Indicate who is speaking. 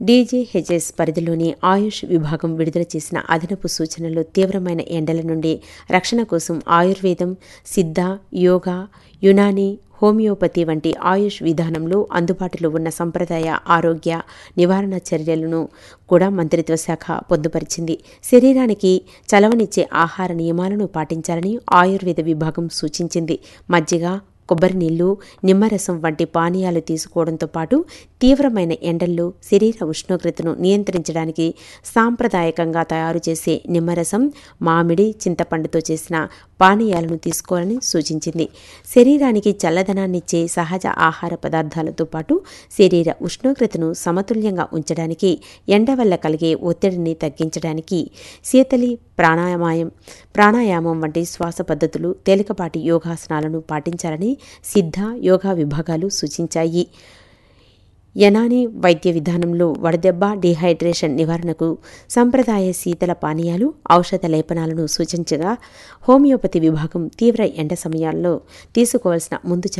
Speaker 1: DGHS పరిధిలోని ఆయుష్ విభాగం విడుదల చేసిన అదనపు సూచనలు తీవ్రమైన ఎండల నుండి రక్షణ కోసం ఆయుర్వేదం సిద్ధ యోగా యునాని హోమియోపతి వంటి ఆయుష్ విధానంలో అందుబాటులో ఉన్న సంప్రదాయ ఆరోగ్య నివారణ చర్యలను కూడా మంత్రిత్వ శాఖ పొందుపరిచింది శరీరానికి చలవనిచ్చే ఆహార నియమాలను పాటించాలని ఆయుర్వేద విభాగం సూచించింది మజ్జిగ కొబ్బరి నీళ్లు నిమ్మరసం వంటి పానీయాలు తీసుకోవడంతో పాటు తీవ్రమైన ఎండల్లో శరీర ఉష్ణోగ్రతను నియంత్రించడానికి సాంప్రదాయకంగా తయారు చేసే నిమ్మరసం మామిడి చింతపండుతో చేసిన పానీయాలను తీసుకోవాలని సూచించింది శరీరానికి చల్లదనాన్నిచ్చే సహజ ఆహార పదార్థాలతో పాటు శరీర ఉష్ణోగ్రతను సమతుల్యంగా ఉంచడానికి ఎండ వల్ల కలిగే ఒత్తిడిని తగ్గించడానికి శీతలి ప్రాణాయామం ప్రాణాయామం వంటి శ్వాస పద్ధతులు తేలికపాటి యోగాసనాలను పాటించాలని సిద్ధ యోగా విభాగాలు సూచించాయి యనాని వైద్య విధానంలో వడదెబ్బ డిహైడ్రేషన్ నివారణకు సంప్రదాయ శీతల పానీయాలు ఔషధ లేపనాలను సూచించగా హోమియోపతి విభాగం తీవ్ర ఎండ సమయాల్లో తీసుకోవాల్సిన ముందు